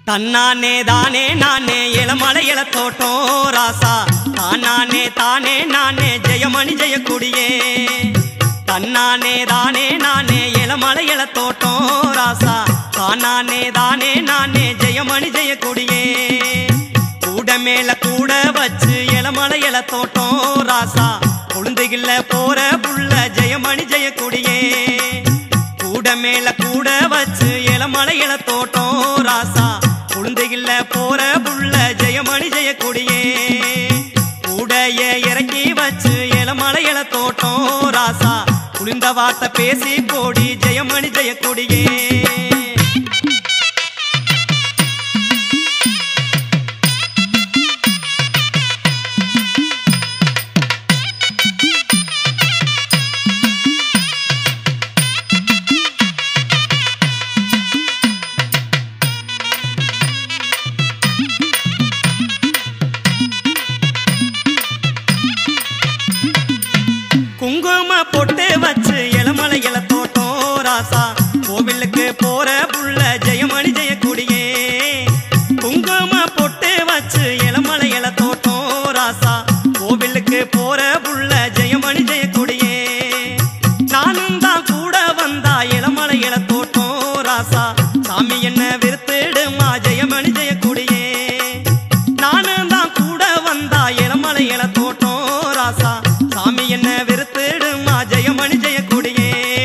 தன்னானே தானே நானே இளமலை இள தோட்டம் ராசா தானானே தானே நானே ஜெயமணி ஜெயக்குடியே தன்னானே தானே நானே இளமலை இள தோட்டம் ராசா தானானே தானே நானே ஜெயமணி ஜெயக்குடியே கூட மேல கூட வச்சு இளமலை இள தோட்டம் ராசா கொழுந்துகில்ல போற புள்ள ஜெயமணி ஜெயக்குடியே கூட மேல கூட வச்சு இளமலை இள தோட்டம் ராசா குழந்தைகள போற புள்ள ஜெயமணி ஜெயக்குடியே கூடைய இறக்கி வச்சு இளமலை இள தோட்டம் ராசா குளிர்ந்த வார்த்தை பேசி போடி ஜெயமணி ஜெயக்குடியே குங்கும பொட்டு வச்சு இளமலை இள தோட்டம் ராசா கோவிலுக்கு போற புள்ள ஜெயமணி ஜெயக்குடியே குங்கும பொட்டு வச்சு இளமலை இள தோட்டம் ராசா கோவிலுக்கு போற புள்ள ஜெயமணி ஜெயக்குடியே நானும் தான் கூட வந்தா இளமலை இள தோட்டம் ராசா சாமி என்ன விருத்திடுமா ஜெயமணி ஜெயக்குடியே நானும் தான் கூட வந்தா இளமலை இள தோட்டம் ராசா சாமி என்ன வெறுத்துடுமா ஜெயமணி ஜெயக்குடியே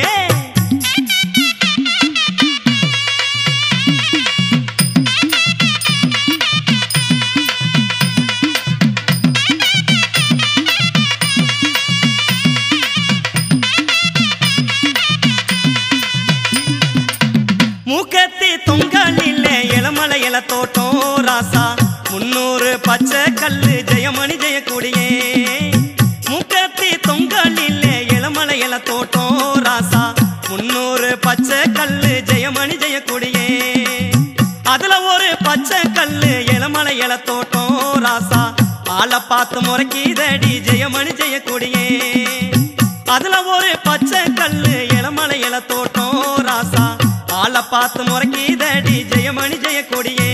மூக்கத்தி தொங்கலில் இளமலை இள தோட்டம் ராசா முன்னூறு பச்சை கல்லு ஜெயமணி ஜெயக்குடியே மூக்கத்தி தொங்கலில் இளமலை இள தோட்டம் ராசா முன்னூறு பச்சை கல்லு ஜெயமணி ஜெயக்குடியே அதுல ஒரு பச்சை கல்லு இளமலை இள தோட்டம் ராசா ஆளை பார்த்து முறைக்கிதடி ஜெயமணி ஜெயக்குடியே அதுல ஒரு பச்சை கல்லு இளமலை இள தோட்டம் ராசா ஆளை பார்த்து முறைக்கிதடி ஜெயமணி ஜெயக்கொடியே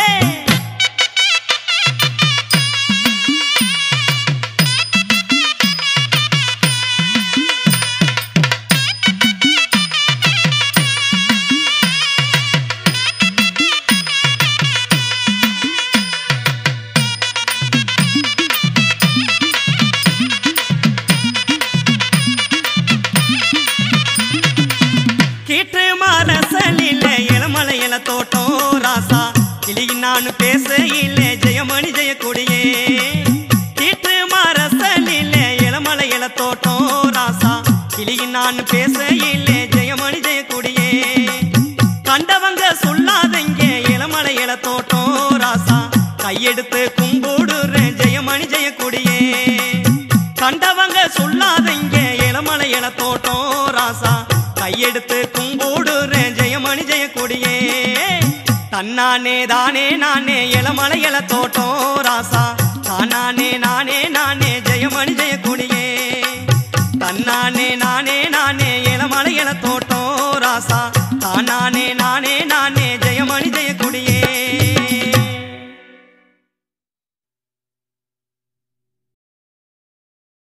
கீற்று மரசலில் இளமலை இள தோட்டம் ராசா கிளியின் நான் பேச இல்ல ஜெயமணி ஜெயக்கொடியே கீற்று மரசலில் இளமலை இள தோட்டம் ராசா கிளியின் நான் பேச இல்ல ஜெயமணி ஜெயக்கொடியே கண்டவங்க சொல்லாதங்க இளமலை இள தோட்டம் ராசா கையெடுத்து கும்பிடுறேன் ஜெயமணி ஜெயக்கொடியே கண்டவங்க சொல்லாதங்க இளமலை இள தோட்டம் ராசா கையெடுத்து கும்பிடுறேன் ஜெயமணி ஜெயக்கொடியே தன்னானே தானே நானே இளமலை இள தோட்டம் ராசா தானானே நானே நானே ஜெயமணி ஜெயக்கொடியே தன்னானே நானே நானே இளமலை இள தோட்டம் ராசா தானானே நானே